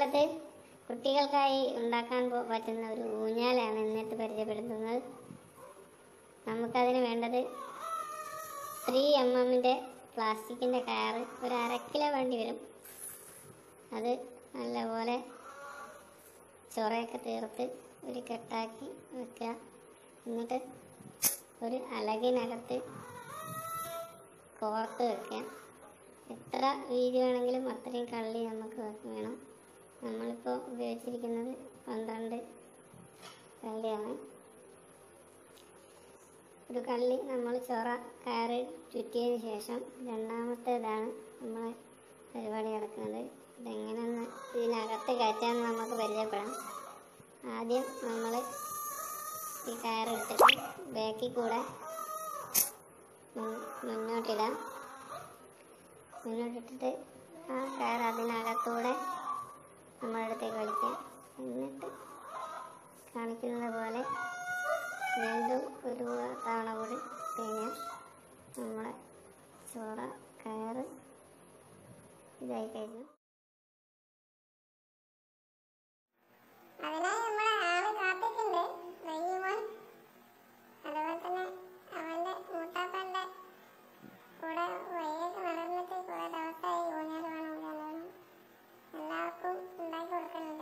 വീടിനകത്ത് കുട്ടികൾക്കായി ഉണ്ടാക്കാൻ പോ- പറ്റുന്ന ഒരു ഊഞ്ഞാലാണ് ഇന്നത്തെ പരിചയപ്പെടുത്തുന്നത് നമുക്കതിന് വേണ്ടത് ത്രീ എം എമ്മിൻ്റെ പ്ലാസ്റ്റിക്കിൻ്റെ കയറ് ഒരു അര കിലോ വേണ്ടി വരും അത് നല്ലപോലെ ചൊറയൊക്കെ തീർത്ത് ഒരു കെട്ടാക്കി വെക്കുക എന്നിട്ട് ഒരു അലകിനകത്ത് കോർത്ത് വെക്കുക എത്ര വീതി വേണമെങ്കിലും അത്രയും കള്ളി നമുക്ക് വേണം നമ്മളിപ്പോൾ ഉപയോഗിച്ചിരിക്കുന്നത് പന്ത്രണ്ട് കള്ളിയാണ് ഒരു കള്ളി നമ്മൾ ചൊറ കയറ് ചുറ്റിയതിന് ശേഷം രണ്ടാമത്തേതാണ് നമ്മളെ പരിപാടി കിടക്കുന്നത് ഇതെങ്ങനെയെന്ന് ഇതിനകത്ത് കയറ്റാന്ന് നമുക്ക് പരിചയപ്പെടാം ആദ്യം നമ്മൾ ഈ കയറെടുത്തിട്ട് ബാക്കിൽ കൂടെ മുൻ- മുന്നോട്ടിടാം മുന്നോട്ടിട്ടിട്ട് ആ കയർ അതിനകത്തൂടെ നമ്മുടെ അടുത്തേക്ക് വലിക്കുക എന്നിട്ട് കാണിക്കുന്നത് പോലെ വീണ്ടും ഒരു തവണ കൂടി കഴിഞ്ഞാൽ നമ്മളെ ചോറ കയറ് ഇതായി കഴിഞ്ഞു അതിനായി നമ്മുടെ ആള് കാത്തിട്ടുണ്ട് റഹീമോൻ അതുപോലെ തന്നെ അവന്റെ മൂത്താപ്പന്റെ കൂടെ വഴിയൊക്കെ നടന്നിട്ട് കുറെ ദിവസമായി ഊഞ്ഞാൽ വേണം ഊഞ്ഞാൽ വേണം എല്ലാവർക്കും ഉണ്ടാക്കി കൊടുക്കുന്നുണ്ട്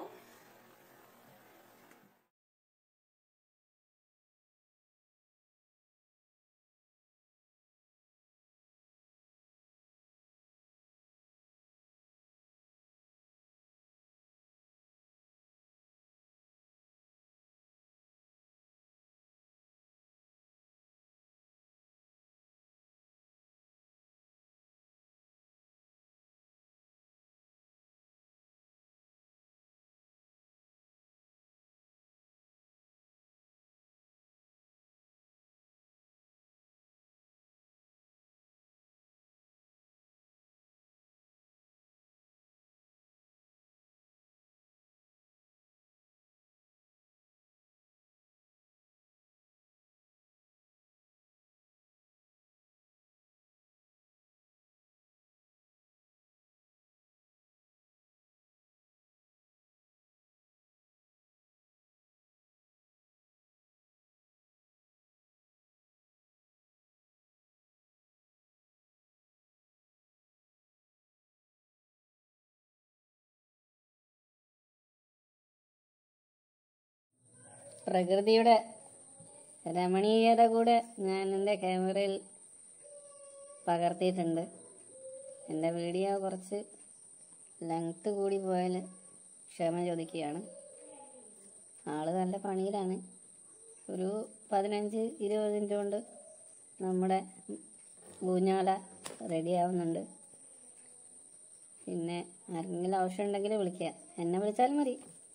പ്രകൃതിയുടെ രമണീയത കൂടെ ഞാൻ എൻ്റെ ക്യാമറയിൽ പകർത്തിയിട്ടുണ്ട് എൻ്റെ വീഡിയോ കുറച്ച് ലെങ്ത്ത് കൂടി പോയാൽ ക്ഷമ ചോദിക്കുകയാണ് ആള് നല്ല പണിയിലാണ് ഒരു പതിനഞ്ച് ഇരുപത് മിനിറ്റ് കൊണ്ട് നമ്മുടെ ഊഞ്ഞാല റെഡി ആവുന്നുണ്ട് പിന്നെ ആർക്കെങ്കിലും ആവശ്യമുണ്ടെങ്കിൽ വിളിക്കുക എന്നെ വിളിച്ചാൽ മതി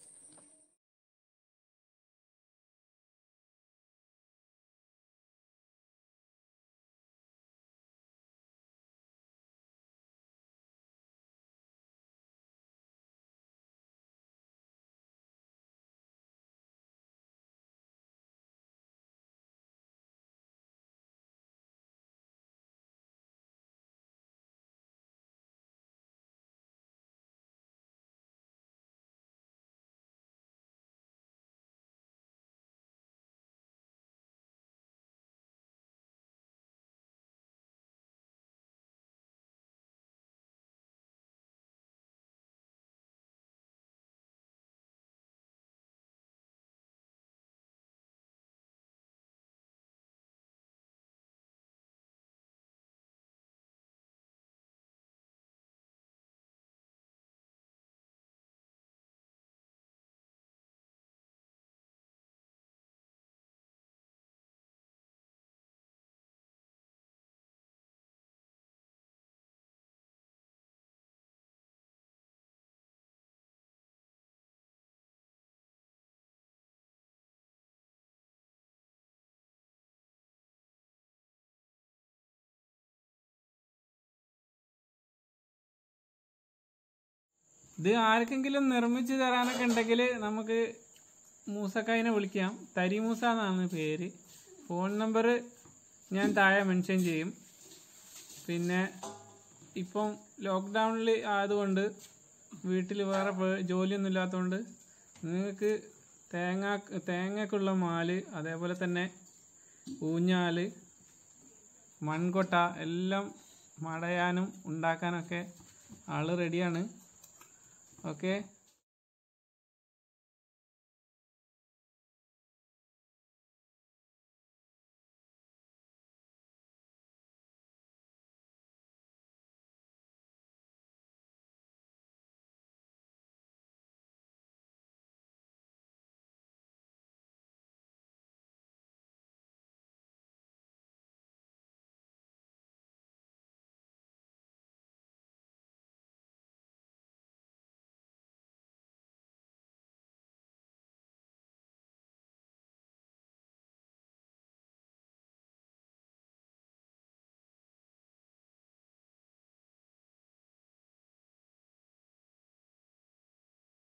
ഇത് ആർക്കെങ്കിലും നിർമ്മിച്ചു തരാനൊക്കെ ഉണ്ടെങ്കിൽ നമുക്ക് മൂസക്കായിനെ വിളിക്കാം തരി മൂസ എന്നാണ് പേര് ഫോൺ നമ്പർ ഞാൻ താഴെ മെൻഷൻ ചെയ്യും പിന്നെ ഇപ്പം ലോക്ക്ഡൗണിൽ ആയതുകൊണ്ട് വീട്ടിൽ വേറെ പേ- ജോലിയൊന്നും ഇല്ലാത്തതുകൊണ്ട് നിങ്ങൾക്ക് തേങ്ങ തേങ്ങക്കുള്ള മാല് അതേപോലെ തന്നെ ഊഞ്ഞാല് മൺകൊട്ട എല്ലാം മടയാനും ഉണ്ടാക്കാനൊക്കെ ആള് റെഡിയാണ് ഓക്കെ